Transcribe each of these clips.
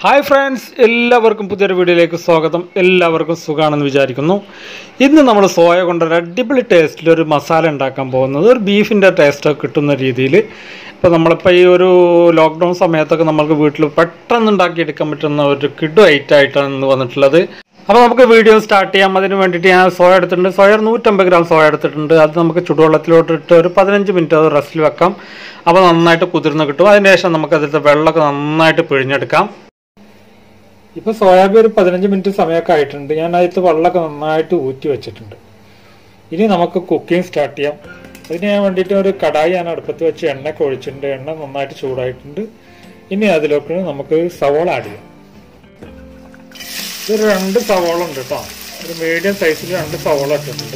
hi friends എല്ലാവർക്കും പുതിയൊരു വീഡിയോയിലേക്ക് സ്വാഗതം എല്ലാവർക്കും സുഖമാണെന്ന് വിചാരിക്കുന്നു ഇന്ന് നമ്മൾ സോയ കൊണ്ട് ഒരു അടിപൊളി ടേസ്റ്റിൽ ഒരു മസാല ഉണ്ടാക്കാൻ പോകുന്നത് ഒരു ബീഫിൻ്റെ ടേസ്റ്റൊക്കെ കിട്ടുന്ന രീതിയിൽ ഇപ്പോൾ നമ്മളിപ്പോൾ ഈ ഒരു ലോക്ക്ഡൗൺ സമയത്തൊക്കെ നമുക്ക് വീട്ടിൽ പെട്ടെന്ന് ഉണ്ടാക്കിയെടുക്കാൻ പറ്റുന്ന ഒരു കിഡു ഐറ്റം ആയിട്ടാണ് ഇന്ന് വന്നിട്ടുള്ളത് അപ്പോൾ നമുക്ക് വീഡിയോ സ്റ്റാർട്ട് ചെയ്യാം അതിന് വേണ്ടിയിട്ട് ഞാൻ സോയ എടുത്തിട്ടുണ്ട് സോയ ഒരു നൂറ്റമ്പത് ഗ്രാം സോയ എടുത്തിട്ടുണ്ട് അത് നമുക്ക് ചുടുവെള്ളത്തിലോട്ട് ഇട്ട് ഒരു പതിനഞ്ച് മിനിറ്റ് അത് റെസ്റ്റിൽ വെക്കാം അപ്പോൾ നന്നായിട്ട് കുതിർന്ന് കിട്ടും അതിന് ശേഷം നമുക്ക് അതിലത്തെ വെള്ളമൊക്കെ നന്നായിട്ട് പിഴിഞ്ഞെടുക്കാം ഇപ്പൊ സോയാബീൻ ഒരു പതിനഞ്ച് മിനിറ്റ് സമയമൊക്കെ ആയിട്ടുണ്ട് ഞാൻ അതിലത്തെ വെള്ളമൊക്കെ നന്നായിട്ട് ഊറ്റി വെച്ചിട്ടുണ്ട് ഇനി നമുക്ക് കുക്കിംഗ് സ്റ്റാർട്ട് ചെയ്യാം അതിന് ഞാൻ വേണ്ടിയിട്ട് ഒരു കടായി ഞാൻ അടുപ്പത്ത് വെച്ച് എണ്ണയൊക്കെ ഒഴിച്ചിട്ടുണ്ട് എണ്ണ നന്നായിട്ട് ചൂടായിട്ടുണ്ട് ഇനി അതിലേക്ക് നമുക്ക് സവോള ആഡ് ചെയ്യാം ഇതൊരു രണ്ട് സവോള ഉണ്ട് കേട്ടോ ഒരു മീഡിയം സൈസിൽ രണ്ട് സവോള ഇട്ടിട്ടുണ്ട്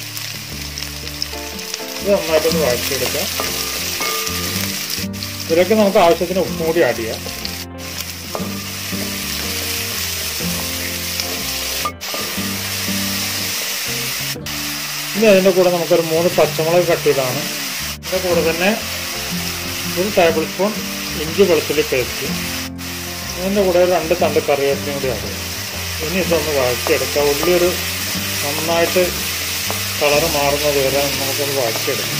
ഇത് നന്നായിട്ടൊന്ന് വഴറ്റിയെടുക്കാം ഇതിലേക്ക് നമുക്ക് ആവശ്യത്തിന് ഉപ്പും കൂടി ആഡ് ചെയ്യാം ഇനി അതിൻ്റെ കൂടെ നമുക്കൊരു മൂന്ന് പച്ചമുളക് കട്ട് ചെയ്താണ് അതിൻ്റെ കൂടെ തന്നെ ഒരു ടേബിൾ സ്പൂൺ ഇഞ്ചി വെളുത്തുള്ളി പേസ്റ്റ് അതിൻ്റെ കൂടെ ഒരു രണ്ട് തണ്ട് കറിവേപ്പിലയും കൂടി ആഡ് ചെയ്യാം ഇനി ഇതൊന്ന് വഴറ്റിയെടുക്കാം ഉള്ളി ഒരു നന്നായിട്ട് കളറ് മാറുന്നത് വരെ നമുക്കൊന്ന് വഴറ്റിയെടുക്കാം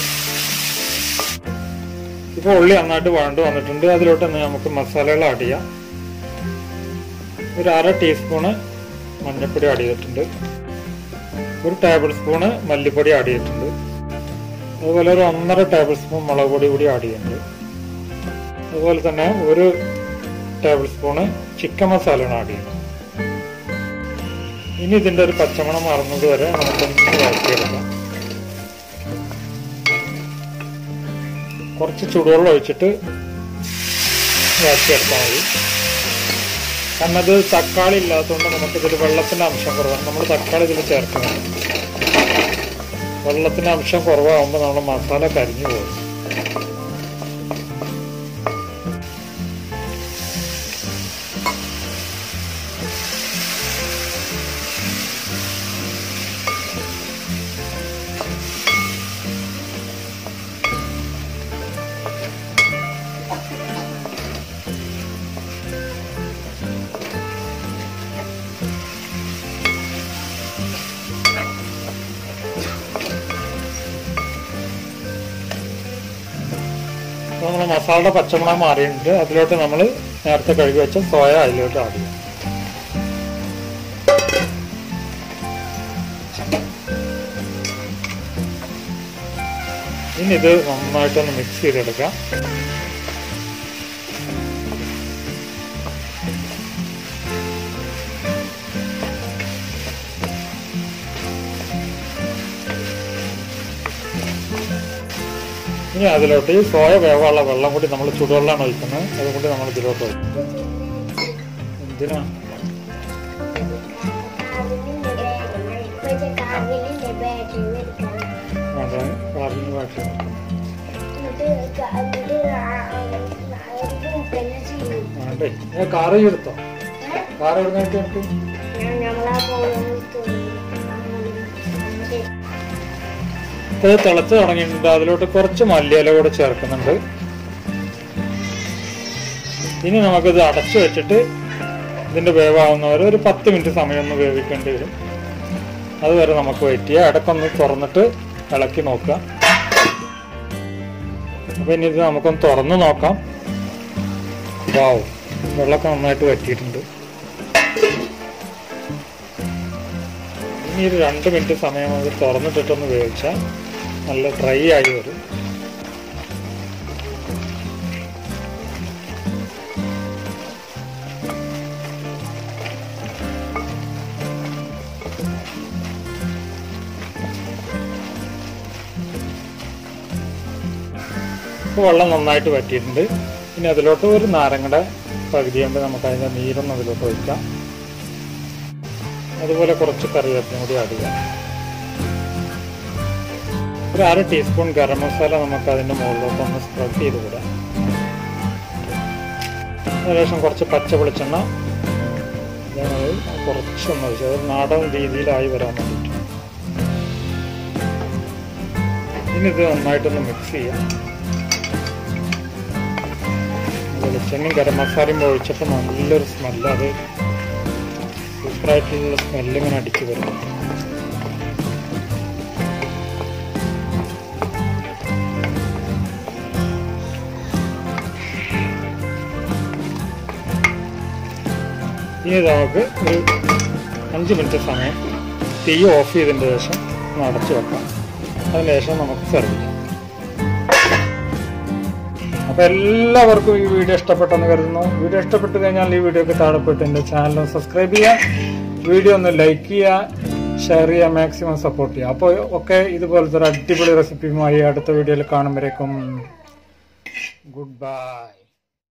ഇപ്പോൾ ഉള്ളി നന്നായിട്ട് വഴണ്ട് വന്നിട്ടുണ്ട് അതിലോട്ട് തന്നെ നമുക്ക് മസാലകൾ ആഡ് ചെയ്യാം ഒരു അര ടീസ്പൂണ് മഞ്ഞൾപ്പൊടി ആഡ് ചെയ്തിട്ടുണ്ട് ഒരു ടേബിൾ സ്പൂണ് മല്ലിപ്പൊടി ആഡ് ചെയ്തിട്ടുണ്ട് അതുപോലെ ഒരു ഒന്നര ടേബിൾ സ്പൂൺ മുളക് പൊടി കൂടി ആഡ് ചെയ്യുന്നുണ്ട് അതുപോലെ തന്നെ ഒരു ടേബിൾ സ്പൂണ് ചിക്കൻ മസാലയാണ് ആഡ് ചെയ്യുന്നത് ഇനി ഇതിന്റെ ഒരു പച്ചമണം മാറുന്നത് വരെ നമുക്കൊന്ന് വഴറ്റിയെടുക്കാം കുറച്ച് ചൂടുവെള്ളം ഒഴിച്ചിട്ട് വഴറ്റിയെടുത്താൽ മതി കാരണം അത് തക്കാളി ഇല്ലാത്തതുകൊണ്ട് നമുക്ക് ഇതിൽ വെള്ളത്തിന്റെ അംശം കുറവാണ് നമ്മൾ തക്കാളി ഇതിൽ ചേർക്കുന്നുണ്ട് വെള്ളത്തിന്റെ അംശം കുറവാകുമ്പോൾ നമ്മൾ മസാല കരിഞ്ഞു പോകും നമ്മൾ മസാലയുടെ പച്ചമുളക് മാറിയിട്ടുണ്ട് അതിലോട്ട് നമ്മൾ നേരത്തെ കഴുകി വെച്ച സോയ അതിലോട്ട് ആഡ് ചെയ്യാം ഇനി ഇത് നന്നായിട്ടൊന്ന് മിക്സ് ചെയ്തെടുക്കാം ഇനി അതിലോട്ട് ഈ സോയ വേവാനുള്ള വെള്ളം കൂടി നമ്മൾ ചുടുവെള്ളമാണ് ഒഴിക്കുന്നത് അതുകൊണ്ട് നമ്മൾ ഇതിലോട്ട് ഒഴിക്കും എന്തിനാ അതെ കാറിന് ബാക്കി വേണ്ടേ ഏ കാറ് എടുത്തോ കാറ് എവിടുന്നായിട്ട് എനിക്ക് ഇത് തിളച്ച് തുടങ്ങിയിട്ടുണ്ട് അതിലോട്ട് കുറച്ച് മല്ലിയില കൂടെ ചേർക്കുന്നുണ്ട് ഇനി നമുക്കിത് അടച്ചു വെച്ചിട്ട് ഇതിന്റെ വേവാവുന്നവരെ ഒരു പത്ത് മിനിറ്റ് സമയം ഒന്ന് വേവിക്കേണ്ടി വരും അതുവരെ നമുക്ക് വെയിറ്റ് ചെയ്യാം ഇടയ്ക്കൊന്ന് തുറന്നിട്ട് ഇളക്കി നോക്കുക അപ്പൊ ഇനി ഇത് നമുക്കൊന്ന് തുറന്ന് നോക്കാം വാവ് വെള്ളമൊക്കെ നന്നായിട്ട് വറ്റിയിട്ടുണ്ട് ഇനി ഒരു രണ്ട് മിനിറ്റ് സമയം അത് തുറന്നിട്ടിട്ടൊന്ന് വേവിച്ചാൽ നല്ല ഡ്രൈ ആയി വരും ഇപ്പോൾ വെള്ളം നന്നായിട്ട് വറ്റിയിട്ടുണ്ട് ഇനി അതിലോട്ട് ഒരു നാരങ്ങയുടെ പകുതി കൊണ്ട് നമുക്ക് അതിൻ്റെ നീരൊന്ന് അതിലോട്ട് ഒഴിക്കാം അതുപോലെ കുറച്ച് കറിവേപ്പിനും കൂടി ആഡ് ചെയ്യാം ഒരു അര ടീസ്പൂൺ ഗരം മസാല നമുക്ക് അതിൻ്റെ മുകളിലോട്ട് ഒന്ന് സ്പ്രെഡ് ചെയ്ത് വിടാം ഏകദേശം കുറച്ച് പച്ച വെളിച്ചെണ്ണ ഞങ്ങൾ കുറച്ചൊന്ന് ഒഴിച്ചു അത് നാടൻ രീതിയിലായി വരാൻ വേണ്ടിയിട്ട് ഇനി ഇത് നന്നായിട്ടൊന്ന് മിക്സ് ചെയ്യാം വെളിച്ചെണ്ണയും ഗരം മസാലയും ഒഴിച്ചപ്പോൾ നല്ലൊരു സ്മെല്ല് അത് സൂപ്പറായിട്ടുള്ള സ്മെല്ല് ഇങ്ങനെ അടിച്ചു വരുന്നു ഇനി നമുക്ക് ഒരു അഞ്ച് മിനിറ്റ് സമയം തീ ഓഫ് ചെയ്തതിന് ശേഷം ഒന്ന് അടച്ചു വെക്കാം അതിന് ശേഷം നമുക്ക് സെർവ് ചെയ്യാം അപ്പോൾ എല്ലാവർക്കും ഈ വീഡിയോ ഇഷ്ടപ്പെട്ടെന്ന് കരുതുന്നു വീഡിയോ ഇഷ്ടപ്പെട്ട് കഴിഞ്ഞാൽ ഈ വീഡിയോക്ക് താഴെ പോയിട്ട് എൻ്റെ ചാനൽ സബ്സ്ക്രൈബ് ചെയ്യുക വീഡിയോ ഒന്ന് ലൈക്ക് ചെയ്യുക ഷെയർ ചെയ്യുക മാക്സിമം സപ്പോർട്ട് ചെയ്യുക അപ്പോൾ ഒക്കെ ഇതുപോലത്തെ ഒരു അടിപൊളി റെസിപ്പിയുമായി അടുത്ത വീഡിയോയിൽ കാണുമ്പോഴേക്കും ഗുഡ് ബൈ